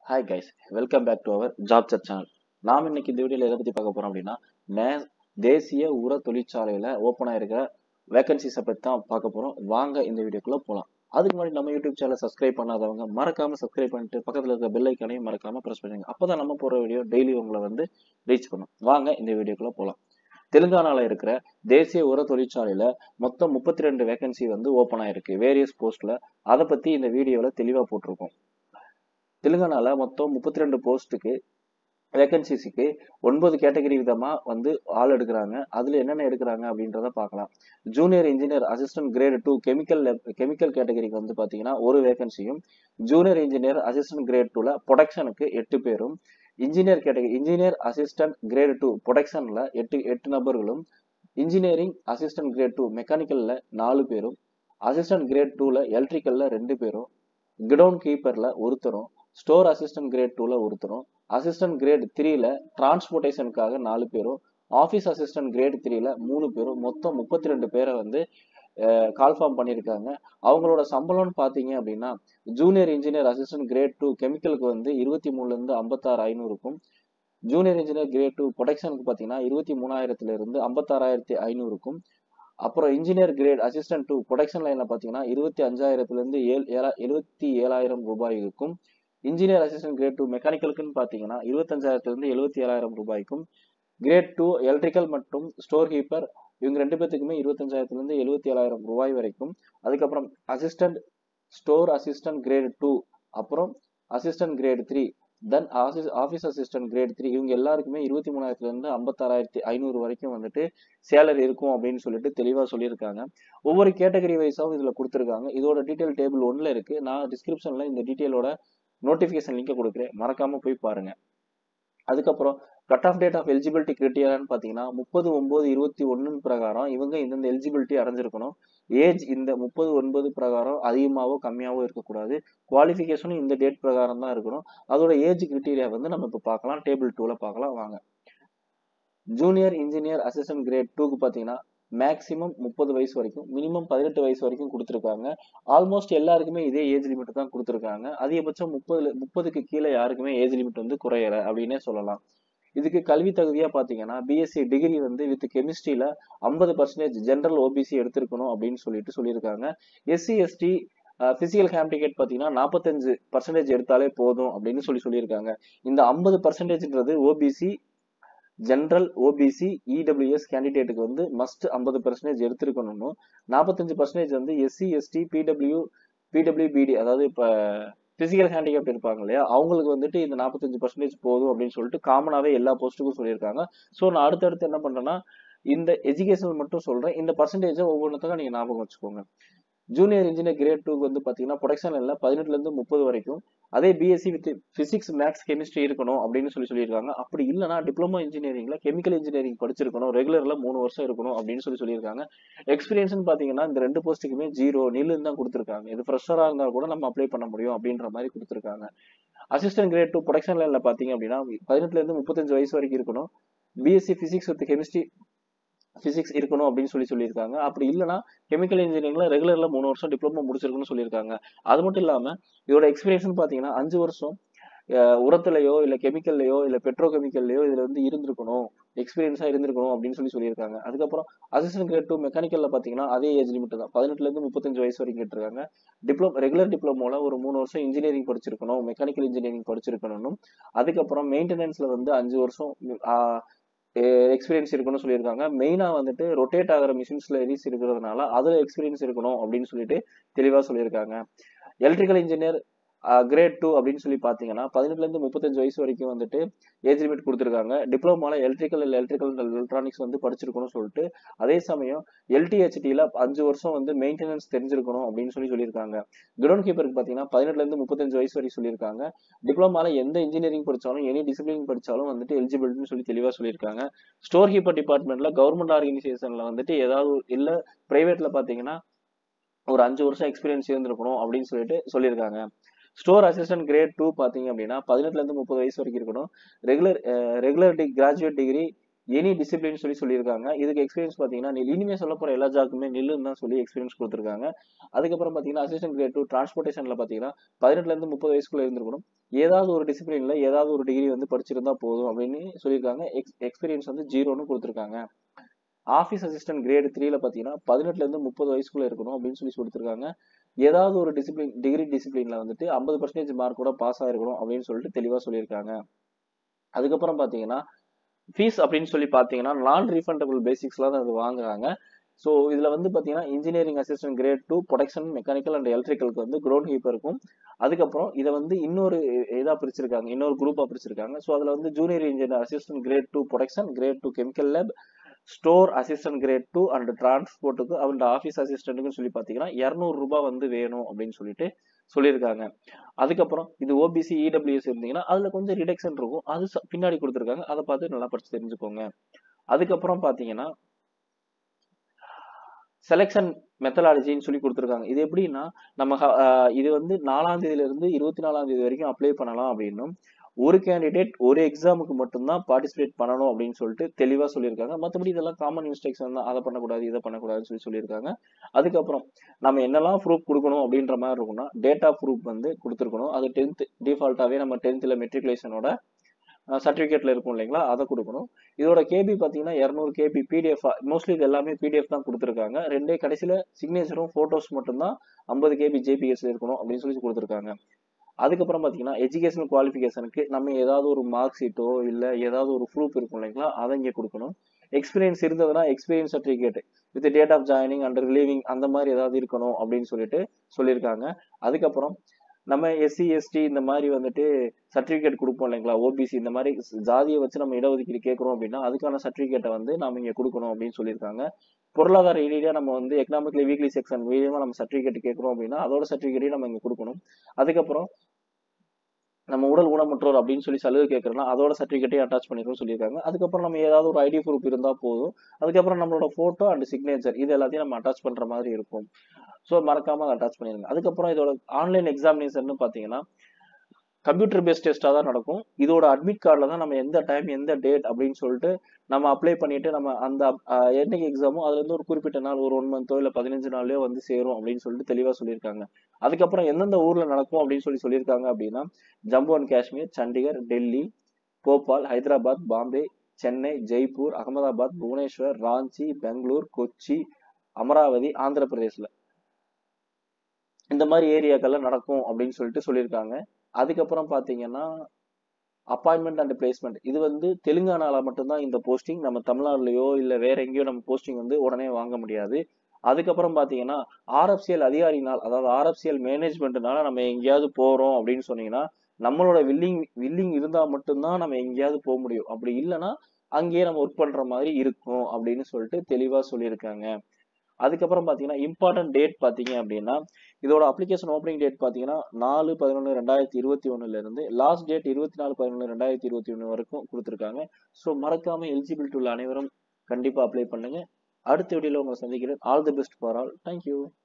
hi guys welcome back to our job search channel நாம் இன்னைக்கு இந்த வீடியோவில் எதை பற்றி பார்க்க போகிறோம் அப்படின்னா நே தேசிய உர தொழிற்சாலையில் ஓப்பன் ஆயிருக்கிற வேகன்சிஸை பற்றி தான் பார்க்க போகிறோம் வாங்க இந்த வீடியோக்குள்ளே போகலாம் அதுக்கு முன்னாடி நம்ம யூடியூப் சேனல் சப்ஸ்கிரைப் பண்ணாதவங்க மறக்காம சப்ஸ்கிரைப் பண்ணிட்டு பக்கத்தில் இருக்க பெல் ஐக்கானையும் மறக்காம ப்ரெஸ் பண்ணுங்க அப்போ தான் நம்ம போகிற வீடியோ டெய்லி உங்களை வந்து ரீச் பண்ணும் வாங்க இந்த வீடியோக்குள்ளே போகலாம் தெலுங்கானால இருக்கிற தேசிய உர தொழிற்சாலையில மொத்தம் முப்பத்தி ரெண்டு வேகன்சி வந்து ஓப்பன் ஆயிருக்கு வேரியஸ் போஸ்ட்ல அதை பத்தி இந்த வீடியோவில் தெளிவாக போட்டிருக்கோம் தெலுங்கானால மொத்தம் முப்பத்தி ரெண்டு போஸ்ட்டுக்கு வேகன்சிஸுக்கு ஒன்பது கேட்டகரி விதமா வந்து ஆள் எடுக்கிறாங்க அதுல என்னென்ன எடுக்கிறாங்க அப்படின்றத பார்க்கலாம் junior engineer assistant grade two chemical chemical கேட்டகரிக்கு வந்து பாத்தீங்கன்னா ஒரு வேகன்சியும் ஜூனியர் இன்ஜினியர் அசிஸ்டன்ட் கிரேட் டூல ப்ரொடக்ஷனுக்கு எட்டு பேரும் engineer category engineer assistant grade two ப்ரொடக்ஷன்ல எட்டு எட்டு நபர்களும் இன்ஜினியரிங் அசிஸ்டன்ட் கிரேட் டூ மெக்கானிக்கல்ல நாலு பேரும் அசிஸ்டன்ட் கிரேட் டூல எலக்ட்ரிக்கல்ல ரெண்டு பேரும் கிடவுன் கீப்பர்ல ஒருத்தரும் ஸ்டோர் அசிஸ்டன்ட் கிரேட் டூல ஒருத்தரும் அசிஸ்டன்ட் கிரேட் த்ரீல டிரான்ஸ்போர்ட்டேஷனுக்காக நாலு பேரும் ஆஃபீஸ் அசிஸ்டன்ட் கிரேட் த்ரீல மூணு பேரும் மொத்தம் முப்பத்தி ரெண்டு பேரை வந்து கால்ஃபார்ம் பண்ணியிருக்காங்க அவங்களோட சம்பளம்னு பார்த்தீங்க அப்படின்னா junior engineer assistant grade two கெமிக்கலுக்கு வந்து இருபத்தி மூணுலேருந்து ஐம்பத்தாறு ஐநூறுக்கும் ஜூனியர் இன்ஜினியர் கிரேட் டூ ப்ரொடக்ஷனுக்கு பார்த்தீங்கன்னா இருபத்தி மூணாயிரத்துல இருந்து ஐம்பத்தாறாயிரத்தி ஐநூறுக்கும் அப்புறம் engineer grade assistant two production லைன்ல பார்த்தீங்கன்னா இருபத்தி அஞ்சாயிரத்துல இருந்து ஏழு ஏழா எழுபத்தி ஏழாயிரம் ரூபாய்க்கும் இன்ஜினியர் அசிஸ்டன்ட் கிரேட் டூ மெக்கானிக்கலுக்குன்னு பார்த்தீங்கன்னா இருபத்தஞ்சாயிரத்துல இருந்து எழுபத்தி ஏழாயிரம் ரூபாய்க்கும் கிரேட் டூ எலக்ட்ரிக்கல் மற்றும் ஸ்டோர் கீப்பர் இவங்க ரெண்டு பேத்துக்குமே இருபத்தஞ்சாயிரத்துல இருந்து எழுபத்தி ஏழாயிரம் ரூபாய் வரைக்கும் அதுக்கப்புறம் assistant store assistant grade two அப்புறம் assistant grade three then office office assistant grade three இவங்க எல்லாருக்குமே இருபத்தி மூணாயிரத்துல இருந்து ஐம்பத்தாறாயிரத்தி ஐநூறு வரைக்கும் வந்துட்டு சேலரி இருக்கும் அப்படின்னு சொல்லிட்டு தெளிவாக சொல்லியிருக்காங்க ஒவ்வொரு கேட்டகரி வைஸாகவும் இதில் கொடுத்துருக்காங்க இதோட டீட்டெயில் டேபிள் ஒன்ல இருக்கு நான் டிஸ்கிரிப்ஷன்ல இந்த டீட்டெயிலோட நோட்டிஃபிகேஷன் லிங்கை கொடுக்குறேன் மறக்காம போய் பாருங்க அதுக்கப்புறம் cut off date of eligibility கிரிட்டியான்னு பார்த்தீங்கன்னா முப்பது ஒன்பது இருபத்தி ஒன்னு பிரகாரம் இவங்க இந்தந்த எலிஜிபிலிட்டி அடைஞ்சிருக்கணும் ஏஜ் இந்த முப்பது ஒன்பது பிரகாரம் அதிகமாகவோ கம்மியாகவோ இருக்கக்கூடாது குவாலிஃபிகேஷனும் இந்த டேட் பிரகாரம் தான் இருக்கணும் அதோட ஏஜ் கிரிட்டீரியா வந்து நம்ம இப்போ பார்க்கலாம் டேபிள் டூவில் பார்க்கலாம் வாங்க ஜூனியர் இன்ஜினியர் அசிஸ்டன்ட் கிரேட் டூக்கு பார்த்தீங்கன்னா மேக்ஸிமம் முப்பது வயசு வரைக்கும் மினிமம் பதினெட்டு வயசு வரைக்கும் கொடுத்துருக்காங்க ஆல்மோஸ்ட் எல்லாருக்குமே இதே ஏஜ் லிமிட் தான் கொடுத்துருக்காங்க அதிகபட்சம் முப்பது முப்பதுக்கு கீழே யாருக்குமே ஏஜ் லிமிட் வந்து குறையல அப்படின்னே சொல்லலாம் இதுக்கு கல்வி தகுதியா பாத்தீங்கன்னா பிஎஸ்சி டிகிரி வந்து வித் கெமிஸ்ட்ரியில ஐம்பது பர்சன்டேஜ் ஜென்ரல் ஓபிசி எடுத்திருக்கணும் அப்படின்னு சொல்லிட்டு சொல்லியிருக்காங்க எஸ்சி எஸ்டி பிசிக்கல் ஹேண்டிகேட் பார்த்தீங்கன்னா நாற்பத்தஞ்சு பர்சன்டேஜ் எடுத்தாலே போதும் அப்படின்னு சொல்லி சொல்லியிருக்காங்க இந்த ஐம்பது பர்சன்டேஜ்ன்றது ஓபிசி ஜென்ரல் ஓபிசி இடபிள்யூஎஸ் கேண்டிடேட்டுக்கு வந்து மஸ்ட் ஐம்பது பர்சன்டேஜ் எடுத்திருக்கணும்னு நாற்பத்தஞ்சு பர்சன்டேஜ் வந்து எஸ்சி எஸ்டி பிடபிள்யூ பிடபிள்யூபிடி அதாவது இப்போ பிசிக்கல் ஹேண்டிகேப்ட் இருப்பாங்க இல்லையா அவங்களுக்கு வந்துட்டு இந்த நாற்பத்தஞ்சு பர்சன்டேஜ் போதும் அப்படின்னு சொல்லிட்டு காமனாகவே எல்லா போஸ்ட்டுக்கும் சொல்லியிருக்காங்க ஸோ நான் அடுத்தடுத்து என்ன பண்ணுறேன்னா இந்த எஜுகேஷன் மட்டும் சொல்கிறேன் இந்த பர்சன்டேஜை ஒவ்வொன்றுத்துக்கும் நீங்கள் ஞாபகம் வச்சுக்கோங்க ஜூனியர் இன்ஜினியர் கிரேட் டூக்கு வந்து பார்த்தீங்கன்னா ப்ரொடக்ஷன் இல்லை பதினெட்டுலேருந்து முப்பது வரைக்கும் அதே BSc with physics maths chemistry இருக்கணும் அப்படின்னு சொல்லி சொல்லியிருக்காங்க அப்படி இல்லைனா டிப்ளமோ இன்ஜினியரிங்ல கெமிக்கல் இன்ஜினியரிங் படிச்சிருக்கணும் ரெகுலர்ல மூணு வருஷம் இருக்கணும் அப்படின்னு சொல்லி சொல்லியிருக்காங்க எக்ஸ்பீரியன்ஸ்னு பார்த்தீங்கன்னா இந்த ரெண்டு போஸ்ட்டுக்குமே ஜீரோ நில்லுன்னு தான் கொடுத்துருக்காங்க இது ஃப்ரெஷராக இருந்தால் கூட நம்ம அப்ளை பண்ண முடியும் அப்படின்ற மாதிரி கொடுத்துருக்காங்க அசிஸ்டன்ட் கிரேட் டூ ப்ரொடக்ஷன் லைனில் பார்த்தீங்க அப்படின்னா பதினெட்டுலேருந்து முப்பத்தஞ்சு வயசு வரைக்கும் இருக்கணும் BSc physics with chemistry physics இருக்கணும் அப்படின்னு சொல்லி சொல்லியிருக்காங்க அப்படி இல்லைனா கெமிக்கல் இன்ஜினியரிங்ல ரெகுலர்ல மூணு வருஷம் டிப்ளமோ முடிச்சிருக்குன்னு சொல்லியிருக்காங்க அது மட்டும் இல்லாம இதோட எக்ஸ்பீரியன்ஸ் பாத்தீங்கன்னா அஞ்சு வருஷம் உரத்துலையோ இல்ல கெமிக்கல்லையோ இல்ல பெட்ரோ கெமிக்கல்லையோ இதுல வந்து இருந்திருக்கணும் எக்ஸ்பீரியன்ஸா இருந்திருக்கணும் அப்படின்னு சொல்லி சொல்லியிருக்காங்க அதுக்கப்புறம் அசிஸ்டன்ட் கிரேட் டூ மெக்கானிக்கல்ல பாத்தீங்கன்னா அதே ஏஜ் லிமிட் தான் பதினெட்டுல இருந்து முப்பத்தஞ்சு வயசு வரைக்கும் கேட்டிருக்காங்க டிப்ளமோ ரெகுலர் டிப்ளமோல ஒரு மூணு வருஷம் இன்ஜினியரிங் படிச்சிருக்கணும் மெக்கானிக்கல் இன்ஜினியரிங் படிச்சிருக்கணும் அதுக்கப்புறம் மெயின்டெனன்ஸ்ல வந்து அஞ்சு வருஷம் எக்ஸ்பீரியன்ஸ் இருக்கணும்னு சொல்லியிருக்காங்க மெயினாக வந்துட்டு ரொட்டேட் ஆகிற மிஷின்ஸ்ல எரிஸ் இருக்கிறதுனால அதில் எக்ஸ்பீரியன்ஸ் இருக்கணும் அப்படின்னு சொல்லிட்டு தெளிவாக சொல்லியிருக்காங்க எலக்ட்ரிக்கல் இன்ஜினியர் கிரேட் டூ அப்படின்னு சொல்லி பார்த்தீங்கன்னா பதினெட்டுலேருந்து முப்பத்தஞ்சு வயசு வரைக்கும் வந்துட்டு ஏஜ் லிமிட் கொடுத்துருக்காங்க டிப்ளமால எலக்ட்ரிக்கல் எலக்ட்ரிக்கல் எலக்ட்ரானிக்ஸ் வந்து படிச்சிருக்கணும்னு சொல்லிட்டு அதே சமயம் எல்டிஹெச்டியில் அஞ்சு வருஷம் வந்து மெயின்டெனன்ஸ் தெரிஞ்சிருக்கணும் அப்படின்னு சொல்லி சொல்லியிருக்காங்க கிரவுண்ட் கீப்பருக்கு பார்த்தீங்கன்னா பதினெட்டுலேருந்து முப்பத்தஞ்சு வயசு வரைக்கும் சொல்லியிருக்காங்க டிப்ளமால எந்த இன்ஜினியரிங் படித்தாலும் எனி டிசிப்ளின் படித்தாலும் வந்துட்டு எலிஜிபிலிட்டின்னு சொல்லி தெளிவாக சொல்லியிருக்காங்க ஸ்டோர் கீப்பர் டிபார்ட்மெண்ட்ல கவர்மெண்ட் ஆர்கனைசேஷன்ல வந்துட்டு ஏதாவது இல்லை பிரைவேட்ல பார்த்தீங்கன்னா ஒரு அஞ்சு வருஷம் எக்ஸ்பீரியன்ஸ் இருந்திருக்கணும் அப்படின்னு சொல்லிட்டு சொல்லியிருக்காங்க ஸ்டோர் அசிஸ்டன்ட் கிரேட் டூ பார்த்தீங்க அப்படின்னா பதினெட்டுல இருந்து முப்பது வயசு வரைக்கும் இருக்கணும் regular regular D graduate degree any discipline சொல்லி சொல்லியிருக்காங்க இதுக்கு எக்ஸ்பீரியன்ஸ் பார்த்தீங்கன்னா நீ இனிமே சொல்ல போற எல்லா ஜாக்குமே நில்லுன்னு தான் சொல்லி எக்ஸ்பீரியன்ஸ் கொடுத்துருக்காங்க அதுக்கப்புறம் பார்த்தீங்கன்னா அசிஸ்டன்ட் கிரேட் டூ டிரான்ஸ்போர்ட்டேஷன்ல பார்த்தீங்கன்னா பதினெட்டுல இருந்து முப்பது வயசுக்குள்ள இருந்திருக்கணும் ஏதாவது ஒரு டிசிப்ளின்ல ஏதாவது ஒரு டிகிரி வந்து படிச்சிருந்தா போதும் அப்படின்னு சொல்லியிருக்காங்க எக்ஸ் எக்ஸ்பீரியன்ஸ் வந்து ஜீரோன்னு கொடுத்துருக்காங்க ஆஃபீஸ் அசிஸ்டன்ட் கிரேட் த்ரீல பார்த்தீங்கன்னா பதினெட்டுல இருந்து முப்பது வயசுக்குள்ள இருக்கணும் அப்படின்னு சொல்லி கொடுத்துருக்காங்க ஏதாவது ஒரு டிசிப்ளின் டிகிரி டிசிப்ளின்ல வந்துட்டு ஐம்பது பர்சன்டேஜ் மார்க் கூட பாஸ் ஆயிருக்கணும் அப்படின்னு சொல்லிட்டு தெளிவாக சொல்லியிருக்காங்க அதுக்கப்புறம் பார்த்தீங்கன்னா ஃபீஸ் அப்படின்னு சொல்லி பார்த்தீங்கன்னா நான் ரீஃபண்டபிள் பேசிக்ஸ்லாம் தான் அது வாங்குறாங்க ஸோ இதில் வந்து பார்த்தீங்கன்னா engineering assistant grade two production mechanical and எலக்ட்ரிக்கலுக்கு வந்து க்ரௌண்ட் ஹீப்பர் இருக்கும் அதுக்கப்புறம் இதை வந்து இன்னொரு இதாக பிரிச்சிருக்காங்க இன்னொரு குரூப்பாக பிரிச்சிருக்காங்க ஸோ அதில் வந்து junior engineer assistant grade two production grade two chemical lab store assistant grade two and டிரான்ஸ்போர்ட்டுக்கு அண்ட் ஆஃபீஸ் அசிஸ்டன்ட்டுக்குன்னு சொல்லி பார்த்தீங்கன்னா இரநூறுபா வந்து வேணும் அப்படின்னு சொல்லிட்டு சொல்லியிருக்காங்க அதுக்கப்புறம் இது ஓபிசி இடபிள்யூஎஸ் இருந்தீங்கன்னா அதில் கொஞ்சம் ரிடக்ஷன் இருக்கும் அது ச- பின்னாடி கொடுத்துருக்காங்க அதை பார்த்து நல்லா படிச்சு தெரிஞ்சுக்கோங்க அதுக்கப்புறம் பார்த்தீங்கன்னா செலெக்ஷன் மெத்தடாலஜின்னு சொல்லி கொடுத்துருக்காங்க இது எப்படின்னா நம்ம ஹ- ஆஹ் இது வந்து நாலாம் தேதியில இருந்து இருபத்தி நாலாம் தேதி வரைக்கும் அப்ளை பண்ணலாம் அப்படின்னும் ஒரு கேண்டிடேட் ஒரு எக்ஸாமுக்கு மட்டும்தான் பார்ட்டிசிபேட் பண்ணணும் அப்படின்னு சொல்லிட்டு தெளிவா சொல்லியிருக்காங்க மற்றபடி இதெல்லாம் காமன் இன்ஸ்ட்ரக்ஷன் தான் அதை பண்ணக்கூடாது இதை பண்ணக்கூடாதுன்னு சொல்லி சொல்லியிருக்காங்க அதுக்கப்புறம் நம்ம என்னெல்லாம் ப்ரூஃப் கொடுக்கணும் அப்படின்ற மாதிரி இருக்கும்னா டேட்டா ப்ரூஃப் வந்து கொடுத்துருக்கணும் அது டென்த் டிஃபால்ட்டாகவே நம்ம டென்த்தில் மெட்ரிகுலேஷனோட சர்டிஃபிகேட்ல இருக்கும் இல்லைங்களா அதை கொடுக்கணும் இதோட கேபி பார்த்தீங்கன்னா இரநூறு கேபி பிடிஎஃப் மோஸ்ட்லி இது எல்லாமே பிடிஎஃப் தான் கொடுத்துருக்காங்க ரெண்டே கடைசியில் சிக்னேச்சரும் ஃபோட்டோஸ் மட்டும்தான் ஐம்பது கேபி ஜேபிஎஸ் இருக்கணும் அப்படின்னு சொல்லி கொடுத்துருக்காங்க அதுக்கப்புறம் பார்த்தீங்கன்னா எஜுகேஷனல் குவாலிஃபிகேஷனுக்கு நம்ம ஏதாவது ஒரு மார்க் ஷீட்டோ இல்லை ஏதாவது ஒரு ப்ரூஃப் இருக்கும் இல்லைங்களா அதை இங்கே கொடுக்கணும் எக்ஸ்பீரியன்ஸ் இருந்ததுன்னா experience certificate with date of joining and relieving அந்த மாதிரி ஏதாவது இருக்கணும் அப்படின்னு சொல்லிட்டு சொல்லியிருக்காங்க அதுக்கப்புறம் நம்ம எஸ்சி எஸ்டி இந்த மாதிரி வந்துட்டு சர்டிஃபிகேட் கொடுப்போம் இல்லைங்களா ஓபிசி இந்த மாதிரி ஜாதியை வச்சு நம்ம இடஒதுக்கீடு கேட்குறோம் அப்படின்னா அதுக்கான சர்டிஃபிகேட்டை வந்து நாம இங்கே கொடுக்கணும் அப்படின்னு சொல்லியிருக்காங்க பொருளாதார ரீதியாக நம்ம வந்து எக்கனாமிக்லி வீக்லி செக்ஷன் மீடியமாக நம்ம சர்டிஃபிகேட் கேட்குறோம் அப்படின்னா அதோட சர்டிஃபிகேட்டையும் நம்ம இங்கே கொடுக்கணும் அதுக்கப்புறம் நம்ம உடல் ஊனமுற்றோர் அப்படின்னு சொல்லி சலுகை கேட்கறோம்னா அதோட சர்டிஃபிகேட்டையும் அட்டாச் பண்ணிருக்கோம் சொல்லியிருக்காங்க அதுக்கப்புறம் நம்ம ஏதாவது ஒரு ஐடி ப்ரூஃப் இருந்தால் போதும் அதுக்கப்புறம் நம்மளோட ஃபோட்டோ அண்ட் சிக்னேச்சர் இது எல்லாத்தையும் நம்ம அட்டாச் பண்ணுற மாதிரி இருக்கும் ஸோ மறக்காம அதை அட்டாச் பண்ணிடுங்க அதுக்கப்புறம் இதோட ஆன்லைன் எக்ஸாமினேஷன் பார்த்தீங்கன்னா கம்ப்யூட்டர் பேஸ்ட் டெஸ்ட்டாக தான் நடக்கும் இதோட அட்மிட் கார்டில் தான் நம்ம எந்த டைம் எந்த டேட் அப்படின்னு சொல்லிட்டு நம்ம அப்ளை பண்ணிட்டு நம்ம அந்த அஹ், என்னைக்கு எக்ஸாமோ அதுல இருந்து ஒரு குறிப்பிட்ட நாள் ஒரு ஒன் மந்தோ இல்லை பதினஞ்சு நாள்லயோ வந்து சேரும் அப்படின்னு சொல்லிட்டு தெளிவாக சொல்லியிருக்காங்க அதுக்கப்புறம் எந்தெந்த ஊர்ல நடக்கும் அப்படின்னு சொல்லி சொல்லியிருக்காங்க அப்படின்னா ஜம்மு அண்ட் காஷ்மீர் சண்டிகர் டெல்லி போபால் ஹைதராபாத் பாம்பே சென்னை ஜெய்ப்பூர் அகமதாபாத் புவனேஸ்வர் ராஞ்சி பெங்களூர் கொச்சி அமராவதி ஆந்திர பிரதேஷ்ல இந்த மாதிரி ஏரியாக்கள்ல நடக்கும் அப்படின்னு சொல்லிட்டு சொல்லியிருக்காங்க அதுக்கப்புறம் பாத்தீங்கன்னா அப்பாயின்மெண்ட் அண்ட் பிளேஸ்மெண்ட் இது வந்து தெலுங்கானால மட்டும்தான் இந்த போஸ்டிங் நம்ம தமிழ்நாடுலயோ இல்ல வேற எங்கேயோ நம்ம போஸ்டிங் வந்து உடனே வாங்க முடியாது அதுக்கப்புறம் பாத்தீங்கன்னா ஆர்எஃப்சிஎல் அதிகாரினால் அதாவது ஆர்எஃப்சிஎல் மேனேஜ்மெண்ட்னால நம்ம எங்கேயாவது போறோம் அப்படின்னு சொன்னீங்கன்னா நம்மளோட வில்லிங் வில்லிங் இருந்தா மட்டும்தான் நம்ம எங்கேயாவது போக முடியும் அப்படி இல்லைன்னா அங்கேயே நம்ம ஒர்க் பண்ற மாதிரி இருக்கும் அப்படின்னு சொல்லிட்டு தெளிவா சொல்லியிருக்காங்க அதுக்கப்புறம் பாத்தீங்கன்னா இம்பார்ட்டன்ட் டேட் பாத்தீங்க அப்படின்னா இதோட அப்ளிகேஷன் ஓப்பனிங் டேட் பாத்தீங்கன்னா நாலு பதினொன்று ரெண்டாயிரத்தி இருபத்தி ஒண்ணுல இருந்து லாஸ்ட் டேட் இருபத்தி நாலு பதினொன்று ரெண்டாயிரத்தி இருபத்தி ஒன்று வரைக்கும் கொடுத்துருக்காங்க ஸோ மறக்காம எலிஜிபிலிட்டி உள்ள அனைவரும் கண்டிப்பா அப்ளை பண்ணுங்க அடுத்த வீடியோல உங்களை சந்திக்கிறேன் all the best for all thank you